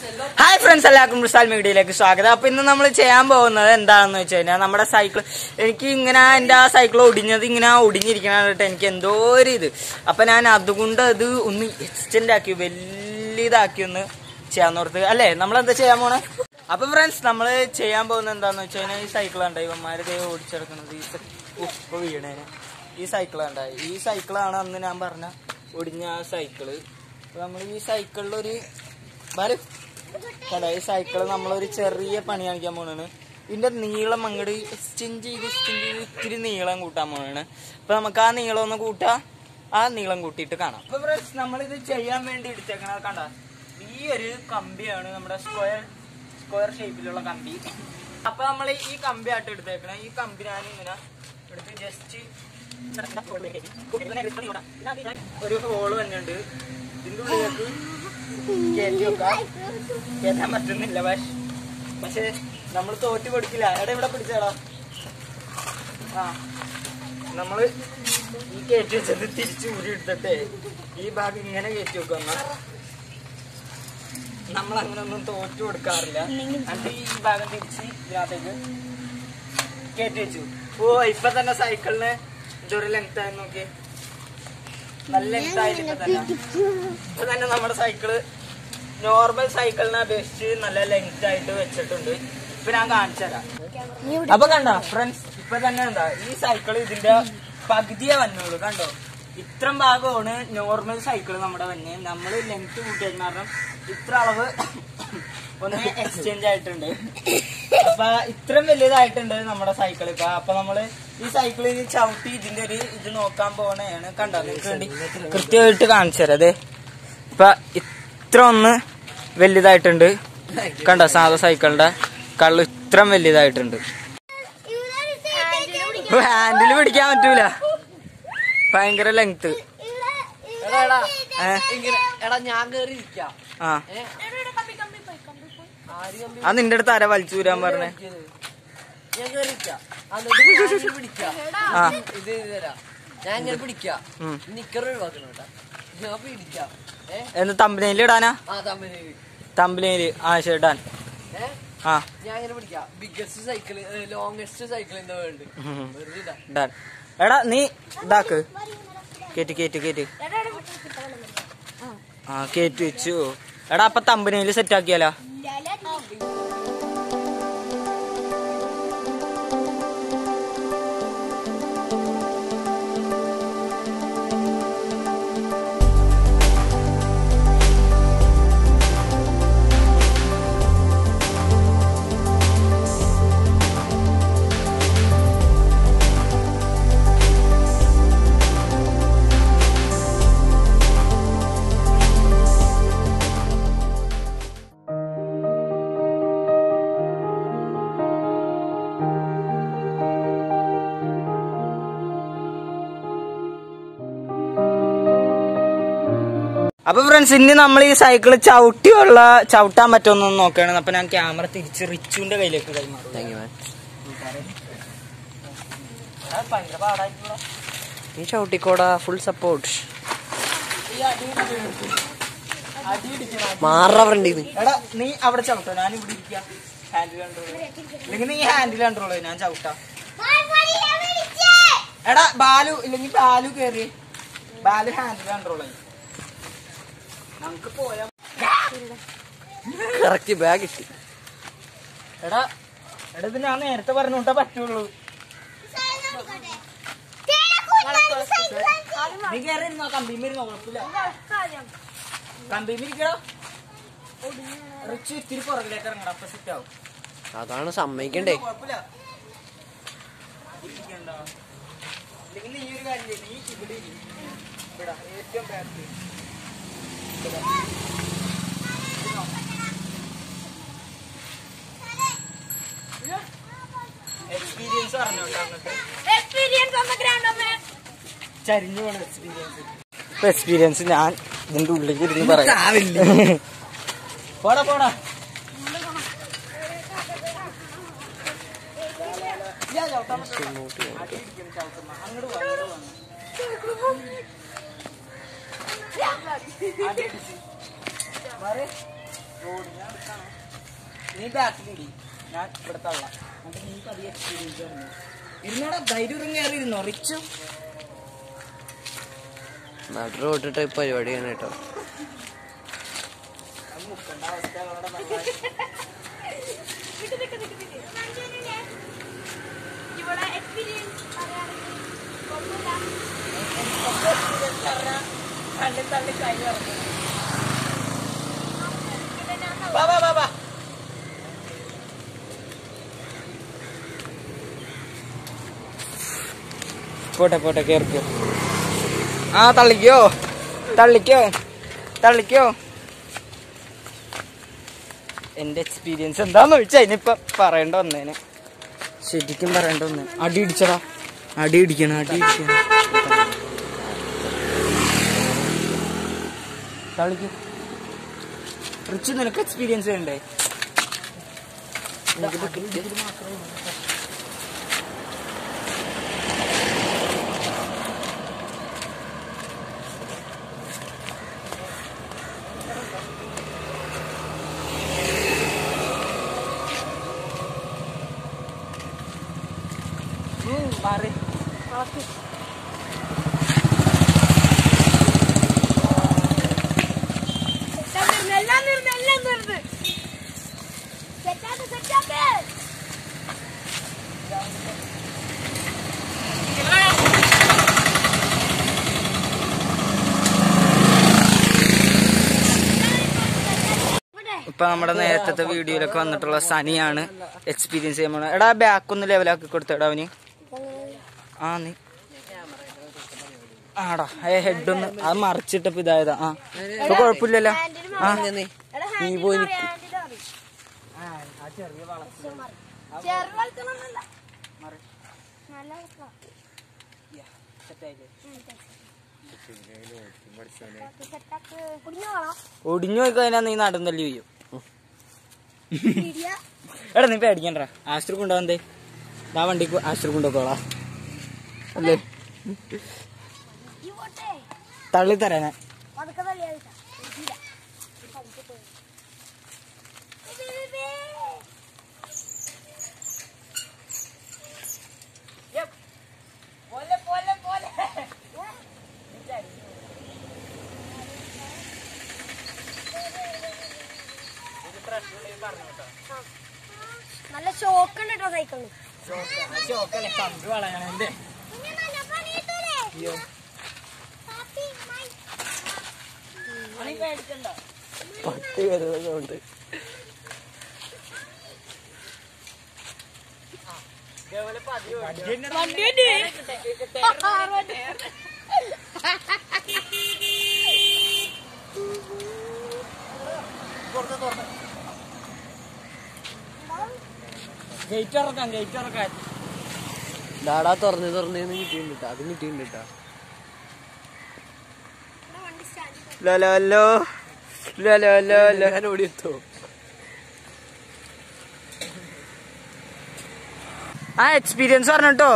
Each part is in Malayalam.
ഹായ് ഫ്രണ്ട്സ് എല്ലാവർക്കും റുസാൽ മീഡിയയിലേക്ക് സ്വാഗതം അപ്പൊ ഇന്ന് നമ്മൾ ചെയ്യാൻ പോകുന്നത് എന്താണെന്ന് വെച്ച് കഴിഞ്ഞാൽ നമ്മുടെ സൈക്കിൾ എനിക്ക് ഇങ്ങനെ എൻ്റെ ആ സൈക്കിൾ ഒടിഞ്ഞത് ഇങ്ങനെ ഒടിഞ്ഞിരിക്കണ കണ്ടിട്ട് എനിക്ക് എന്തോ ഒരു ഇത് അപ്പൊ ഞാൻ അതുകൊണ്ട് അത് ഒന്ന് എക്സ്റ്റെൻഡ് ആക്കി വലിയതാക്കി ഒന്ന് ചെയ്യാൻ ഓർത്ത് അല്ലേ നമ്മൾ എന്താ ചെയ്യാൻ പോണേ അപ്പൊ ഫ്രണ്ട്സ് നമ്മൾ ചെയ്യാൻ പോകുന്നത് എന്താന്ന് വെച്ച് കഴിഞ്ഞാൽ ഈ സൈക്കിൾ കണ്ട ഇവന്മാര് ദേ ഓടിച്ചെടുക്കുന്നത് ഈ സ- ഉഫ്, ഇപ്പൊ വീണേനെ ഈ സൈക്കിൾ കണ്ട ഈ സൈക്കിളാണ് അന്ന് ഞാൻ പറഞ്ഞ ഒടിഞ്ഞ ആ സൈക്കിള് അപ്പൊ നമ്മൾ ഈ സൈക്കിളിലൊരു ബാലു കണ്ട ഈ സൈക്കിള് നമ്മളൊരു ചെറിയ പണി കാണിക്കാൻ പോണാണ് ഇതിന്റെ നീളം അങ്ങോട്ട് എക്സ്റ്റെൻഡ് ചെയ്ത് എക്സ്റ്റെൻഡ് ചെയ്ത് ഇത്തിരി നീളം കൂട്ടാൻ പോണാണ് അപ്പൊ നമുക്ക് ആ നീളം ഒന്ന് കൂട്ടാ ആ നീളം കൂട്ടിയിട്ട് കാണാം അപ്പൊ ഫ്രണ്ട്സ് നമ്മളിത് ചെയ്യാൻ വേണ്ടി എടുത്തേക്കണത് കണ്ട ഈ ഒരു കമ്പിയാണ് നമ്മുടെ സ്ക്വയർ സ്ക്വയർ ഷേപ്പിലുള്ള കമ്പി അപ്പൊ നമ്മൾ ഈ കമ്പി ആയിട്ട് എടുത്തേക്കണേ ഈ കമ്പി ഞാൻ ഇങ്ങനെ എടുത്ത് ജസ്റ്റ് ഒരു ഹോള് തന്നെയുണ്ട് ഇതിന്റെ ഉള്ളിലേക്ക് കയറ്റി വെക്കാം കേറ്റാൻ പറ്റുന്നില്ല പക്ഷെ പക്ഷെ നമ്മൾ തോറ്റ് കൊടുക്കില്ല എടാ ഇവിടെ പിടിച്ചാടാ ആ നമ്മള് ഈ കയറ്റി വെച്ചത് തിരിച്ച് ഊരി എടുത്തിട്ടേ ഈ ഭാഗം ഇങ്ങനെ കയറ്റി വെക്കുന്ന നമ്മൾ അങ്ങനെ ഒന്നും തോറ്റു കൊടുക്കാറില്ല എന്നിട്ട് ഈ ഭാഗം തിരിച്ച് ഇതിനകത്തേക്ക് കയറ്റി വെച്ചു ഓ ഇപ്പൊ തന്നെ സൈക്കിളിന് ഇതൊരു ലെങ്ത് ആയി നോക്കി നല്ല ലെങ്ത് ആയിട്ട് ഇപ്പൊ തന്നെ ഇപ്പൊ തന്നെ നമ്മുടെ സൈക്കിള് നോർമൽ സൈക്കിളിനെ അപേക്ഷിച്ച് നല്ല ലെങ്ത് ആയിട്ട് വെച്ചിട്ടുണ്ട് ഇപ്പൊ ഞാൻ കാണിച്ചു തരാം അപ്പൊ കണ്ടോ ഫ്രണ്ട്സ് ഇപ്പൊ തന്നെ എന്താ ഈ സൈക്കിൾ ഇതിന്റെ പകുതിയെ വന്നുള്ളൂ കണ്ടോ ഇത്രയും ഭാഗമാണ് നോർമൽ സൈക്കിൾ നമ്മുടെ വന്നെ നമ്മൾ ലെങ്ത് കൂട്ടിയത് കാരണം ഇത്ര അളവ് ഒന്ന് എക്സ്ചേഞ്ച് ആയിട്ടുണ്ട് അപ്പൊ ഇത്രയും വലിയതായിട്ടുണ്ട് നമ്മുടെ സൈക്കിൾ ഇപ്പൊ അപ്പൊ നമ്മള് ഈ സൈക്കിളിൽ ചവിട്ടി ഇതിന്റെ ഒരു ഇത് നോക്കാൻ പോണേണ് കണ്ടോ നിങ്ങൾക്ക് വേണ്ടി കൃത്യമായിട്ട് കാണിച്ചു തരാം അതെ ഇപ്പൊ ഇത്ര ഒന്ന് വലുതായിട്ടുണ്ട് കണ്ടോ സാധാ സൈക്കിളിന്റെ കള്ള് ഇത്രയും വലുതായിട്ടുണ്ട് ഹാൻഡിൽ പിടിക്കാൻ പറ്റൂല ഭയങ്കര ലെങ്ത് എടാ എടാ ഏ ഇങ്ങനെ എടാ ഞാൻ കേറി ഇരിക്കാം ആ ഏ ആര് കമ്പി അത് നിന്റെ അടുത്ത് ആരാ വലിച്ചു വരാൻ പറഞ്ഞേ വലിച്ചത്? ഞാൻ കേറി ഇരിക്കാം എന്നിട്ട് ഞാൻ ഇങ്ങനെ പിടിക്കാം ആ. ഇത് ഇത് തരാം ഞാൻ ഇങ്ങനെ പിടിക്കാം ഉം. നിക്കർ ഒഴിവാക്കണം കേട്ടാ ഞാൻ പിടിക്കാം ഏ എന്ന് തമ്പനയിൽ ഇടാനാ ആ തമ്മില് തമ്പനയില് ആ ചേട്ടാൻ ഏ ആ ഞാൻ ഇങ്ങനെ പിടിക്കാം biggest cycle longest cycle in the world വെറുതെ ഇടാ. ഡാൻ എടാ നീ ഇതാക്ക് കേറ്റ് കേറ്റ് കേറ്റ് ആ കേറ്റ് വെച്ചു എടാ അപ്പൊ തമ്പനയില് സെറ്റ് ആക്കിയാലോ അപ്പൊ ഫ്രണ്ട്സ് ഇനി നമ്മൾ ഈ സൈക്കിള് ചവിട്ടിയുള്ള ചവിട്ടാൻ പറ്റുമെന്നൊന്ന് നോക്കുകയാണ് അപ്പൊ ഞാൻ ക്യാമറ തിരിച്ച് റിച്ചുവിന്റെ കയ്യിലേക്ക് കൈമാറും Thank you, man. എടാ, ഭയങ്കര പാടായിട്ടുള്ള നീ ചവിട്ടിക്കോടാ ഫുൾ സപ്പോർട്ട് ഈ അടി അടി ഇടിക്കണം മാറ ഫ്രണ്ടിന്ന് എടാ നീ അവിടെ ചവിട്ടോ ഞാൻ ഇവിടെ ഇരിക്കാം ഹാൻഡിൽ കൺട്രോൾ ഇല്ലെങ്കിൽ നീ ഹാൻഡിൽ കൺട്രോൾ ഞാൻ ചവിട്ടാം എടാ ബാലു ഇല്ലെങ്കിൽ ബാലു കേറി ബാലു ഹാൻഡിൽ കൺട്രോൾ ചെയ്യും നമുക്ക് പോയാ കറക്റ്റ് ബാഗ് കിട്ടി എടാ എടാ ഇത് ഞാൻ നേരത്തെ പറഞ്ഞോട്ടാ പറ്റുള്ളൂ നീ കേറി ഇരുന്നോ കമ്പിമ ഇരുന്നോ കുഴപ്പമില്ല കമ്പിമ ഇരിക്കടോ റിച്ച് ഇത്തിരി പുറകിലേക്ക് ഇറങ്ങണം അപ്പൊ സെറ്റ് ആവും അതാണ് സമ്മതിക്കണ്ടേ കുഴപ്പമില്ല ഇരിക്കണ്ട. ഇല്ലെങ്കിൽ നീ ഒരു കാര്യം ചെയ്യ്. നീ ഇവിടെ ഇരി. ഇവിടെ ഏറ്റവും ബാക്കിൽ എക്സ്പീരിയൻസ് പറഞ്ഞോട്ടോ അങ്ങക്ക് ചരിഞ്ഞു പോണ എക്സ്പീരിയൻസ് ഇപ്പൊ എക്സ്പീരിയൻസ് ഞാൻ ഇതിന്റെ ഉള്ളിൽ ഇരുന്ന് പറയാം പോടാ പോടാ ഇല്ല, ചവിട്ടാൻ പറ്റില്ല. അടിയിടിക്കും ചവിട്ടുമ്പോ. അങ്ങട് പോ, അങ്ങട് പോ. അടിയിടിച്ച്. മാറ്. നീ ബാക്കിലിടി ഞാൻ ഇവിടെ തള്ളാം എന്നിട്ട് നീ പതിയെ എക്സ്പീരിയൻസ് പറഞ്ഞു ഇരുന്നോടാ ധൈര്യം കയറി ഇരുന്നോ റിച്ചു നടു റോട്ടിട്ട് പരിപാടിയാണ് കേട്ടോ ഇവിടെ എക്സ്പീരിയൻസ് പറയുകയാണെങ്കിൽ കുഴപ്പമില്ല തള്ളി തള്ളി കൈ പറഞ്ഞു വാ വാ വാ വാ പോട്ടെ പോട്ടെ കേറിക്കോ ആ തള്ളിക്കോ തള്ളിക്കോ തള്ളിക്കോ എന്റെ എക്സ്പീരിയൻസ് എന്താന്ന് ചോദിച്ചാ അതിനിപ്പൊ പറയേണ്ട വന്നേനെ ശരിക്കും പറയേണ്ട വന്നേ അടി ഇടിച്ചടാ അടി ഇടിക്കണം അടി ഇടിക്കണം തളിക്ക് റിച്ച് നിനക്ക് എക്സ്പീരിയൻസ് വേണ്ടേ മാറി എല്ലാം നിർന്ന് എല്ലാം നിർന്ന് സെറ്റാക്ക് സെറ്റാക്ക് ഇപ്പൊ നമ്മുടെ നേരത്തെ വീഡിയോയിലൊക്കെ വന്നിട്ടുള്ള സനിയാണ് എക്സ്പീരിയൻസ് ചെയ്യാൻ പോണത് എടാ ബാക്ക് ഒന്ന് ലെവലാക്കി കൊടുത്തടാ അവന് ആ നീ ആടാ ഏ ഹെഡ് ഒന്ന് അത് മറിച്ചിട്ടപ്പോ ഇതായതാ ആ ഇപ്പൊ കുഴപ്പമില്ലല്ലോ ആ നീ പോയി നിക്ക്. ചെറുവളർത്തണമെന്നല്ല നല്ല വളർത്തണം. സെറ്റാക്ക് കുടിഞ്ഞു വേണം ഒടിഞ്ഞു പോയി കഴിഞ്ഞാൽ നീ നടന്നല്ലേ ചെയ്യും ഇടിയ എടാ നീ പേടിക്കണ്ട ആശ്രയം കൊണ്ടുപോകണ്ടേ ആ വണ്ടിക്ക് ആശ്രയം കൊണ്ടുപോക്കോളാ അല്ലേ ഈ പോട്ടെ തള്ളി തരാനാ പതുക്കെ തള്ളിയാ മതി. ഇടിയില്ല. പതുക്കെ പോയി. ഇത് ഇത് ഇത്. നല്ല ഷോക്ക് ഉണ്ട് കേട്ടോ സൈക്കിളിന് കമ്പി വളയണേ പട്ടി വരുന്നതുകൊണ്ട് ഗേറ്റ് ഇറക്കാം ഗേറ്റ് ഇറക്കാൻ ഡാടാ തുറന്ന് തുറന്നേന്ന് കിട്ടിയിട്ടുണ്ട് ട്ടോ. അതും കിട്ടിയിട്ടുണ്ട് ട്ടോ. ലോ ലോ ലോ ലോ ലോ ലോ ഞാൻ ഓടി എത്തോ ആ എക്സ്പീരിയൻസ് പറഞ്ഞിട്ടോ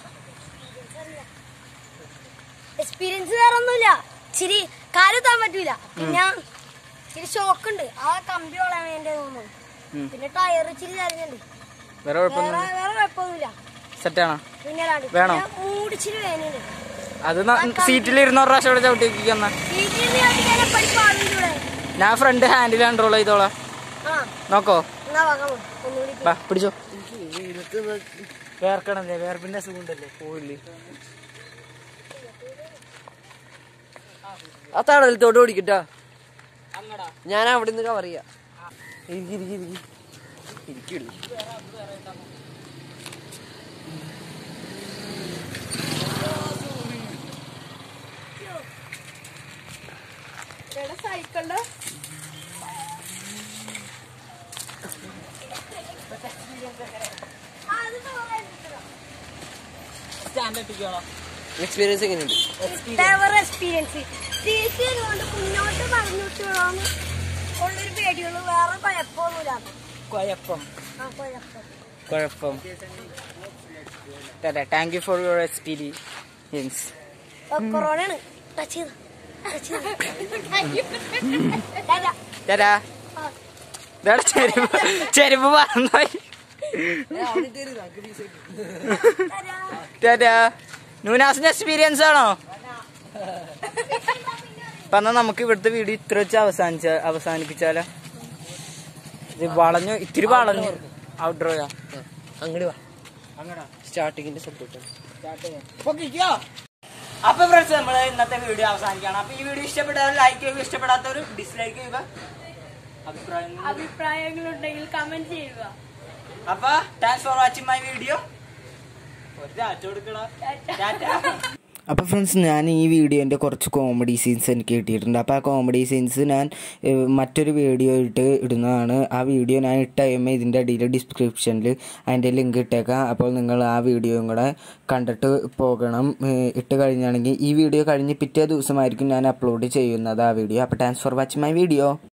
എക്സ്പീരിയൻസ് വേറെ ഒന്നുമില്ല ഇച്ചിരി കാലെത്താൻ പറ്റൂല പിന്നെ ഇച്ചിരി ഷോക്ക് ഉണ്ട് ആ കമ്പി വളയാൻ വേണ്ടി തോന്നുന്നു ഉം. പിന്നെ ടയർ ഇച്ചിരി ചരിഞ്ഞുണ്ട് വേറെ വേറെ കുഴപ്പമൊന്നും വേറെ കുഴപ്പമൊന്നുമില്ല സെറ്റാണോ പിന്നെ അല്ലാണ്ട്. വേണോ? പിന്നെ മൂടിച്ചിരി വേനുണ്ട് അത് സീറ്റിൽ ഇരുന്ന് ഒരു പ്രാവശ്യം ഇവിടെ ചവിട്ടി വെക്കുന്ന പഠിപ്പാടിലൂടെ ഞാൻ ഫ്രണ്ട് ഹാൻഡിൽ കൺട്രോൾ ചെയ്തോളാം ആ നോക്കോ എന്നാ വാങ്ങാമോ ഒന്നുകൂടി വാ പിടിച്ചോ വെയിലത്ത് വേർക്കണല്ലേ വേർപ്പിന്റെ അസുഖം ഉണ്ടല്ലേ പോയില്ലേ ആ തടലത്തോട്ട് ഓടിക്കട്ടാ അങ്ങടാ ഞാൻ അവിടെ നിന്ന് കവർ ചെയ്യാം ഇരിക്കി ഇരിക്കി ഇരിക്കി ഇരിക്കുള്ളൂ സൈക്കിളിന്റെ സ്റ്റാൻഡ് എത്തിക്കോളാം എക്സ്പീരിയൻസ് എങ്ങനെയുണ്ട് എക്സ്പീരിയൻസ് തിരിച്ചു കൊണ്ട് മുന്നോട്ട് പറഞ്ഞിട്ട് വേണം ഉള്ളൊരു പേടിയുള്ളൂ വേറെ കുഴപ്പമൊന്നുമില്ല കുഴപ്പം ആ കുഴപ്പം കുഴപ്പം thank you for your experience കൊറോണയാണ് ടച്ച് ചെയ്ത് ടച്ച് ചെയ്ത് ടാറ്റാ. തരാ ആ. ഇതാണ് ചെരുപ്പ് ചെരുപ്പ് പറഞ്ഞോയി അവിടെ കയറി നമുക്ക് പീസ് കിട്ടും ടാറ്റാ നൂനാസിന്റെ എക്സ്പീരിയൻസ് ആണോ അപ്പൊ എന്നാ നമുക്ക് ഇവിടുത്തെ വീഡിയോ ഇത്ര വെച്ച് അവസാനിച്ച അവസാനിപ്പിച്ചാലോ ഇത് വളഞ്ഞു ഇത്തിരി വളഞ്ഞു ഔട്ട്ഡോയാ അങ്ങോട്ട് വാ സ്റ്റാർട്ടിങ്ങിന്റെ സപ്പോർട്ട് അപ്പൊ ഫ്രണ്ട്സ് നമ്മള് ഇന്നത്തെ വീഡിയോ അവസാനിക്കുകയാണ് അപ്പൊ ഈ വീഡിയോ ഇഷ്ടപ്പെട്ടവർ ലൈക്ക് ചെയ്യുക ഇഷ്ടപ്പെടാത്തവർ ഡിസ്ലൈക്ക് ചെയ്യുക അഭിപ്രായങ്ങൾ അഭിപ്രായങ്ങളുണ്ടെങ്കിൽ കമന്റ് ചെയ്യുക അപ്പൊ thanks for watching my video ഒരു ടാറ്റ കൊടുക്കടാ ടാറ്റ അപ്പോൾ ഫ്രണ്ട്സ് ഞാൻ ഈ വീഡിയോൻ്റെ കുറച്ച് കോമഡി സീൻസ് എനിക്ക് കിട്ടിയിട്ടുണ്ട് അപ്പോൾ ആ കോമഡി സീൻസ് ഞാൻ ഏഹ്, മറ്റൊരു വീഡിയോ ഇട്ട് ഇടുന്നതാണ് ആ വീഡിയോ ഞാൻ ഇട്ട കഴിയുമ്പോൾ ഇതിൻ്റെ അടിയിൽ ഡിസ്ക്രിപ്ഷനിൽ അതിൻ്റെ ലിങ്ക് ഇട്ടേക്കാം അപ്പോൾ നിങ്ങൾ ആ വീഡിയോയും കൂടെ കണ്ടിട്ട് പോകണം ഏഹ്, ഇട്ട് കഴിഞ്ഞാണെങ്കിൽ ഈ വീഡിയോ കഴിഞ്ഞ് പിറ്റേ ദിവസമായിരിക്കും ഞാൻ അപ്ലോഡ് ചെയ്യുന്നത് ആ വീഡിയോ അപ്പോൾ thanks for watching my video